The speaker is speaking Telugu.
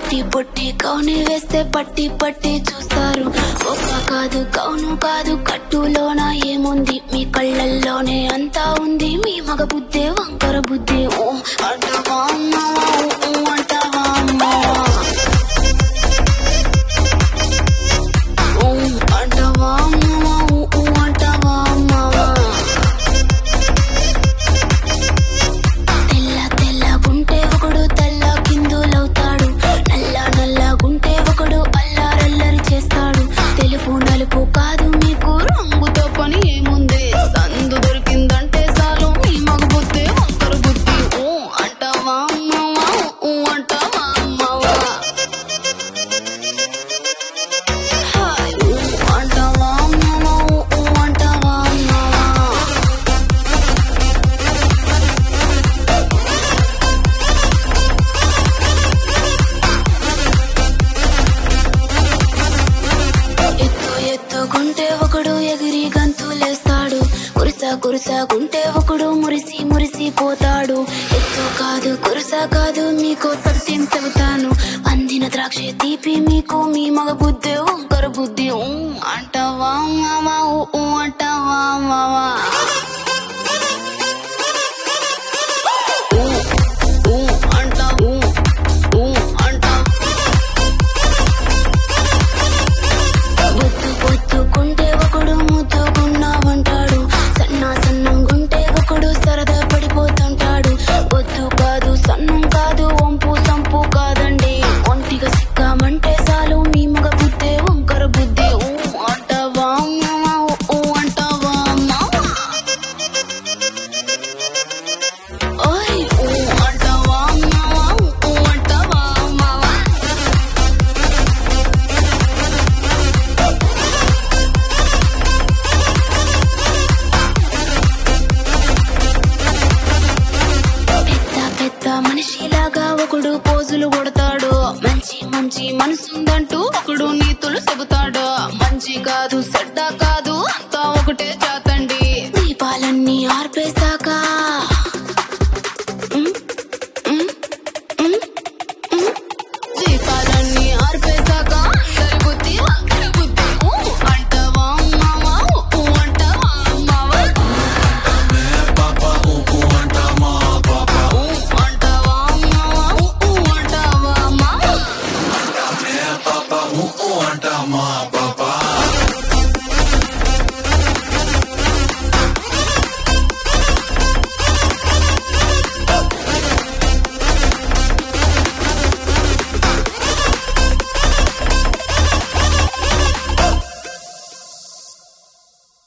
పొట్టి పొట్టి కౌని వేస్తే పట్టి పట్టి చూస్తారు ఒక కాదు కౌను కాదు కట్టులోన ఏముంది మీ కళ్ళల్లోనే అంతా ఉంది మీ మగ బుద్ధే వంకర బుద్ధి ఓ అంటావా అమ్మావా ఊ అంటావా అమ్మావా ఊ అంటావా అమ్మావా ఊ అంటావా అమ్మావా తెల్ల తెల్లగుంటే ఒకడు తెల్ల కిందులవుతాడు నల్ల నల్లగుంటే ఒకడు అల్లారల్లరి చేస్తాడు తెలుపు నలుపు కాదు మీకు రంగుతో పని ఏముంది సందు దొరికిందంటే చాలు మీ మగ బుద్ధి వంకర బుద్ధి ఊ అంటావా అమ్మవా ఊ అంటావా అమ్మవా హాయ్ ఊ అంటావా అమ్మవా ఊ అంటావా అమ్మవా ఎత్తు ఎత్తుకుంటే ఒకడు ఎగిరి గంతులేస్తాడు కురుస కురుసకుంటే ఒకడు మురిసి మురిసి పోతాడు ఎత్తు కాదు కురుస కాదు మీకు సత్యం చెబుతాను అందిన ద్రాక్ష తీపి మీకు మీ మగ బుద్ధి వంకర బుద్ధి ఊ అంటావా మావా ఊ ఊ అంటావా మావా ఊ ఊ అంటా ఊ ఊ అంటా బొత్తు బొత్తుకుంటే ఒకడు ముద్దుకున్నావంటాడు సన్న సన్నంగుంటే ఒకడు సరదా పడిపోతుంటాడు బొత్తు కాదు సన్నం కాదు వంపు సంపు కాదండి ఒంటిగా సిక్కామంటే చాలు మీ మగ బుద్ధే వంకర బుద్ధి ఊ అంటావా మావా ఊ అంటావా మావా ఓయ్ ఊ అంటావా మావా ఊ అంటావా మావా పెద్ద పెద్ద మనిషిలాగా ఒకడు పోజులు కొడతాడు మంచి మంచి మనసుందంటూ ఒకడు నీతులు చెబుతాడు మంచి కాదు చెడ్డ